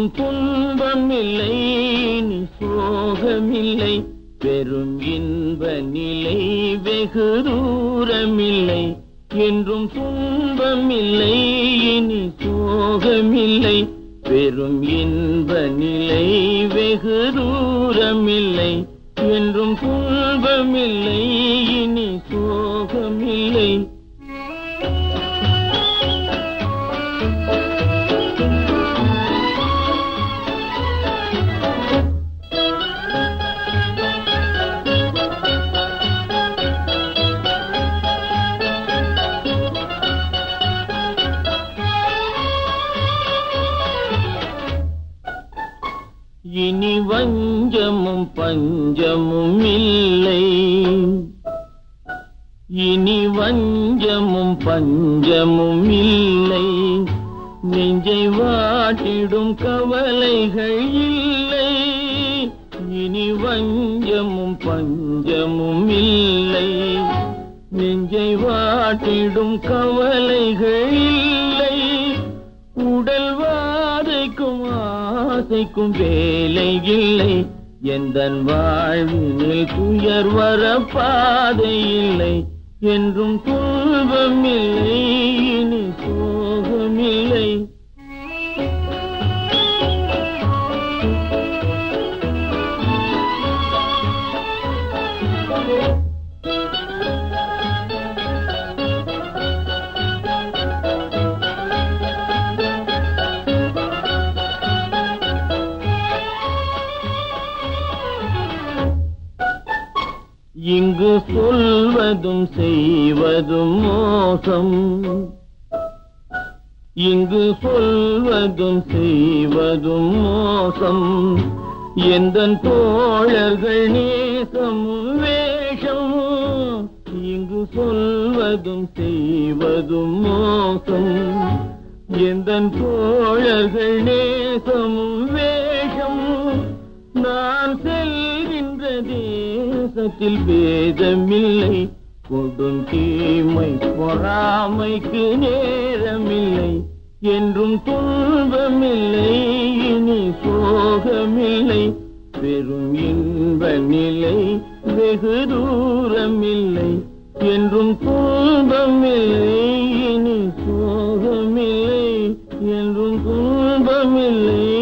என்றும் துன்பமில்லை இனி சோகமில்லை பெரும் இன்ப நிலை வெகு தூரமில்லை என்றும் துன்பமில்லை இனி சோகமில்லை பெரும் இன்ப நிலை வெகு தூரமில்லை என்றும் துன்பமில்லை இனி சோகமில்லை இனி வஞ்சமும் பஞ்சமும் இல்லை இனி வஞ்சமும் பஞ்சமும் இல்லை நெஞ்சை வாட்டிடும் கவலைகள் இல்லை இனி வஞ்சமும் பஞ்சமும் இல்லை நெஞ்சை வாட்டிடும் கவலைகள் இல்லை உடல் வாதைக்கும் ஆசைக்கும் வேலை இல்லை எந்த வாழ்வினில் துயர் வர பாதை இல்லை என்றும் துன்பமில்லை இனி சோகமில்லை இங்கு சொல்வதும் செய்வதும் மோசம் இங்கு சொல்வதும் செய்வதும் மோசம் எந்த தோழர்கள் நேசமும் வேஷம் இங்கு சொல்வதும் செய்வதும் மோசம் எந்த தோழர்கள் நேசமும் வேஷம் நான் செல்கின்ற தேசத்தில் பேதமில்லை கொடும் தீமை பொறாமைக்கு நேரமில்லை என்றும் துன்பமில்லை இனி சோகமில்லை பெரும் இன்ப நிலை வெகு தூரமில்லை என்றும் துன்பமில்லை இனி சோகமில்லை என்றும் துன்பமில்லை